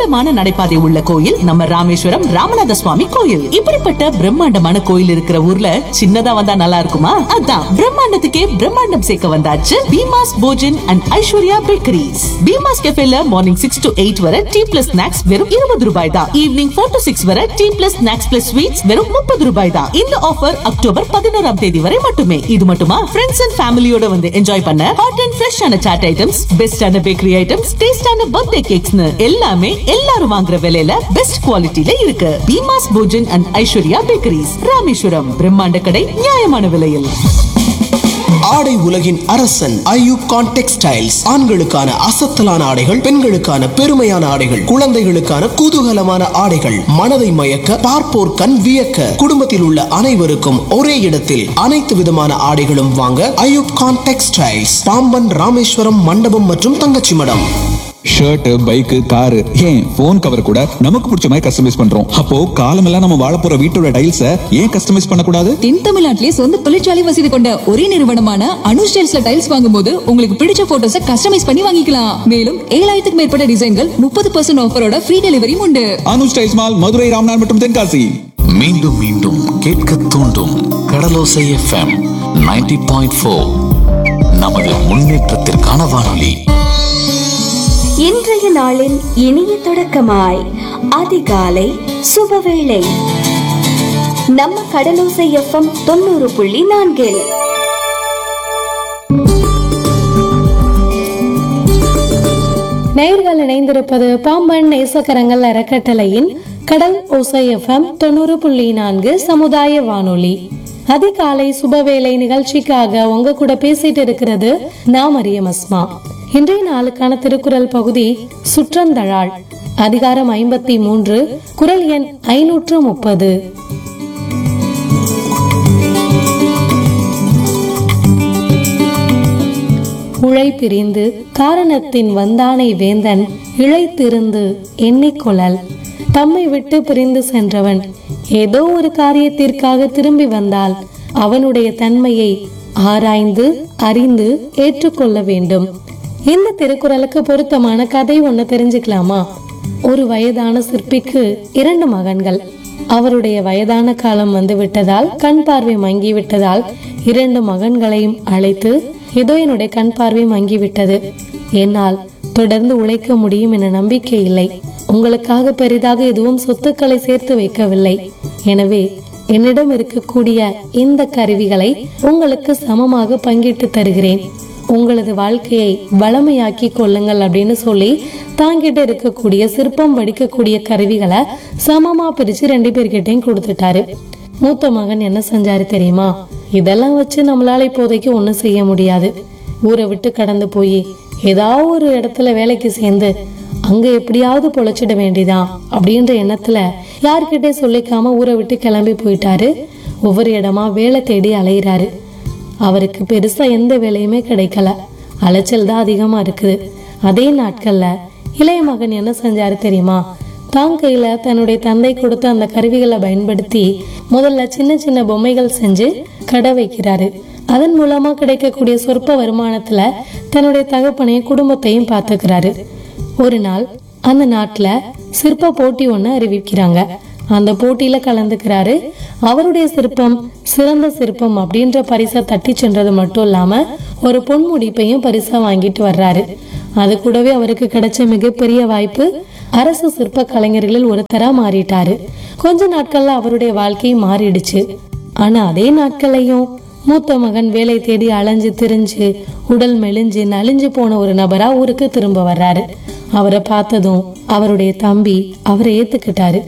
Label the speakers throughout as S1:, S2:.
S1: நீளமான நடைபாதை உள்ள கோயில் நம்ம ராமேஸ்வரம் ராமநாத சுவாமி கோயில் இப்படிப்பட்ட பிரம்மாண்டமான கோயில் இருக்கிற ஊர்ல சின்னதா வந்தா நல்லா இருக்குமா அதான் பிரம்மாண்டத்துக்கே பிரம்மாண்டம் சேர்க்க வந்தாச்சு பீமாஸ் போஜன் அண்ட் ஐஸ்வர்யா பேக்கரிஸ் பீமாஸ் கெஃபேல மார்னிங் சிக்ஸ் டு எயிட் வரை டீ பிளஸ் ஸ்நாக்ஸ் வெறும் இருபது ரூபாய் தான் ஈவினிங் ஃபோர் டு சிக்ஸ் வரை tea plus snacks plus sweets வெறும் முப்பது ரூபாய் தான் இந்த ஆஃபர் அக்டோபர் பதினோராம் தேதி வரை மட்டுமே இது மட்டுமா ஃப்ரெண்ட்ஸ் அண்ட் ஃபேமிலியோட வந்து என்ஜாய் பண்ண ஹாட் அண்ட் ஃப்ரெஷ்ஷான சாட் ஐட்டம்ஸ் பெஸ்டான பேக்கரி ஐட்டம்ஸ் டேஸ்டான பர்த்டே கேக்ஸ்னு எல்லாமே எல்லாரும் வாங்குற விலையில பெஸ்ட் குவாலிட்டில இருக்கு பீமாஸ் போஜன் அண்ட் ஐஸ்வர்யா பேக்கரிஸ் ராமேஸ்வரம் பிரம்மாண்ட கடை நியாயமான விலையில்
S2: ஆடை உலகின் அரசன் ஐயூகான் டெக்ஸ்டைல்ஸ் ஆண்களுக்கான அசத்தலான ஆடைகள் பெண்களுக்கான பெருமையான ஆடைகள் குழந்தைகளுக்கான குதூகலமான ஆடைகள் மனதை மயக்க பார்ப்போர் கண் வியக்க குடும்பத்தில் உள்ள அனைவருக்கும் ஒரே இடத்தில் அனைத்து விதமான ஆடைகளும் வாங்க ஐயூப்கான் டெக்ஸ்டைல்ஸ் பாம்பன் ராமேஸ்வரம் மண்டபம் மற்றும் Thangachimadam
S3: shirt bike car ஏன் போன் கவர் கூட நமக்கு பிடிச்ச மாதிரி கஸ்டமைஸ் பண்றோம் அப்போ காலமெல்லாம் நம்ம வாழ போற வீட்டோட டைல்ஸ ஏன் கஸ்டமைஸ் பண்ணக்கூடாது
S4: தென் தமிழ்நாட்டிலே சொந்த தொழிற்சாலை வசதி கொண்ட ஒரே நிறுவனமான அனு ஸ்டைல்ஸ்ல டைல்ஸ் வாங்கும்போது உங்களுக்கு பிடிச்ச போட்டோஸ கஸ்டமைஸ் பண்ணி வாங்கிக்கலாம் மேலும் ஏழாயிரத்துக்கு மேற்பட்ட டிசைன்கள் முப்பது பர்சன்ட் ஆஃபரோட ஃப்ரீ டெலிவரியும் உண்டு
S3: அனு ஸ்டைல்ஸ் மால் மதுரை ராம்நாத் மற்றும் தென்காசி
S5: மீண்டும் மீண்டும் கேட்க தூண்டும் கடலோசை எஃப்எம் 90.4 பாயிண்ட் நமது முன்னேற்றத்திற்கான வானொலி
S6: இன்றைய நாளின் இனிய தொடக்கமாய் அதிகாலை சுபவேளை நம்ம கடலோசை எஃப்எம் தொண்ணூறு புள்ளி நான்கில்
S7: நேயர்கள் இணைந்திருப்பது பாம்பன் நேசக்கரங்கள் அறக்கட்டளையின் கடல் ஓசை எஃப்எம் தொண்ணூறு புள்ளி நான்கு சமுதாய வானொலி அதிகாலை சுபவேளை நிகழ்ச்சிக்காக உங்க கூட பேசிட்டு இருக்கிறது நான் மரியம் அஸ்மா இன்றைய நாளுக்கான திருக்குறள் பகுதி சுற்றந்தழாள் அதிகாரம் ஐம்பத்தி மூன்று குரல் எண் ஐநூற்று முப்பது உழை பிரிந்து காரணத்தின் வந்தானை வேந்தன் இழைத்திருந்து எண்ணிக்கொள்ளல் தம்மை விட்டு பிரிந்து சென்றவன் ஏதோ ஒரு காரியத்திற்காக திரும்பி வந்தால் அவனுடைய தன்மையை ஆராய்ந்து அறிந்து ஏற்றுக்கொள்ள வேண்டும் இந்த திருக்குறளுக்கு பொருத்தமான கதை ஒண்ணு தெரிஞ்சுக்கலாமா ஒரு வயதான சிற்பிக்கு இரண்டு மகன்கள் அவருடைய வயதான காலம் வந்து விட்டதால் கண் பார்வை மங்கி விட்டதால் இரண்டு மகன்களையும் அழைத்து இதோ என்னுடைய கண் பார்வை மங்கி விட்டது என்னால் தொடர்ந்து உழைக்க முடியும் என நம்பிக்கை இல்லை உங்களுக்காக பெரிதாக எதுவும் சொத்துக்களை சேர்த்து வைக்கவில்லை எனவே என்னிடம் இருக்கக்கூடிய இந்த கருவிகளை உங்களுக்கு சமமாக பங்கிட்டு தருகிறேன் உங்களது வாழ்க்கையை வளமையாக்கி கொள்ளுங்கள் அப்படின்னு சொல்லி தாங்கிட்ட இருக்கக்கூடிய சிற்பம் வடிக்கக்கூடிய கருவிகளை சமமா பிரிச்சு ரெண்டு பேர்கிட்டையும் கொடுத்துட்டாரு மூத்த மகன் என்ன செஞ்சாரு தெரியுமா இதெல்லாம் வச்சு நம்மளால இப்போதைக்கு ஒண்ணும் செய்ய முடியாது ஊரை விட்டு கடந்து போய் ஏதாவது ஒரு இடத்துல வேலைக்கு சேர்ந்து அங்க எப்படியாவது பொழைச்சிட வேண்டியதான் அப்படின்ற எண்ணத்துல யார்கிட்டே சொல்லிக்காம ஊரை விட்டு கிளம்பி போயிட்டாரு ஒவ்வொரு இடமா வேலை தேடி அலையிறாரு அவருக்கு பெருசா எந்த வேலையுமே கிடைக்கல அலைச்சல் தான் அதிகமா இருக்குது அதே நாட்கள்ல இளைய மகன் என்ன செஞ்சாரு தெரியுமா தான் கையில தன்னுடைய தந்தை கொடுத்த அந்த கருவிகளை பயன்படுத்தி முதல்ல சின்ன சின்ன பொம்மைகள் செஞ்சு கடை வைக்கிறாரு அதன் மூலமா கிடைக்கக்கூடிய சொற்ப வருமானத்துல தன்னுடைய தகப்பனையும் குடும்பத்தையும் பார்த்துக்கிறாரு ஒரு நாள் அந்த நாட்டுல சிற்ப போட்டி ஒண்ணு அறிவிக்கிறாங்க அந்த போட்டியில கலந்துக்கிறாரு அவருடைய சிற்பம் சிறந்த சிற்பம் அப்படின்ற பரிசை தட்டி சென்றது மட்டும் இல்லாம ஒரு பொன் முடிப்பையும் பரிசா வாங்கிட்டு வர்றாரு அது கூடவே அவருக்கு கிடைச்ச மிகப்பெரிய வாய்ப்பு அரசு சிற்ப கலைஞர்களில் ஒருத்தரா மாறிட்டாரு கொஞ்ச நாட்கள்ல அவருடைய வாழ்க்கை மாறிடுச்சு ஆனா அதே நாட்கள்லயும் மூத்த மகன் வேலை தேடி அலைஞ்சு திரிஞ்சு உடல் மெலிஞ்சு நலிஞ்சு போன ஒரு நபரா ஊருக்கு திரும்ப வர்றாரு அவரை பார்த்ததும் அவருடைய தம்பி அவரை ஏத்துக்கிட்டாரு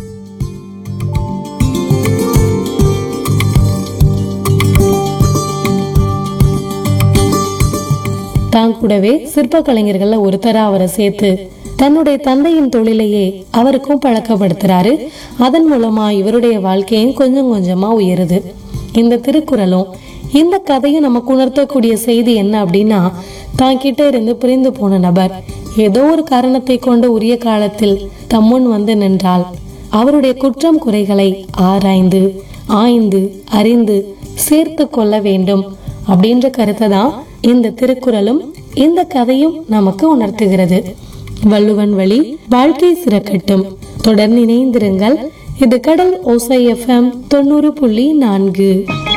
S7: தான் கூடவே சிற்ப கலைஞர்கள்ல ஒருத்தரா அவரை சேர்த்து தன்னுடைய தந்தையின் தொழிலையே அவருக்கும் பழக்கப்படுத்துறாரு அதன் மூலமா இவருடைய வாழ்க்கையும் கொஞ்சம் கொஞ்சமா உயருது இந்த திருக்குறளும் இந்த கதையும் நமக்கு உணர்த்தக்கூடிய செய்தி என்ன அப்படின்னா தான் கிட்ட இருந்து பிரிந்து போன நபர் ஏதோ ஒரு காரணத்தை கொண்டு உரிய காலத்தில் தம்முன் வந்து நின்றால் அவருடைய குற்றம் குறைகளை ஆராய்ந்து ஆய்ந்து அறிந்து சேர்த்து கொள்ள வேண்டும் அப்படின்ற கருத்தை தான் இந்த திருக்குறளும் இந்த கதையும் நமக்கு உணர்த்துகிறது வள்ளுவன் வழி வாழ்க்கை சிறக்கட்டும் தொடர்ந்து இணைந்திருங்கள் இது கடல் ஓசை எஃப்எம் தொண்ணூறு புள்ளி நான்கு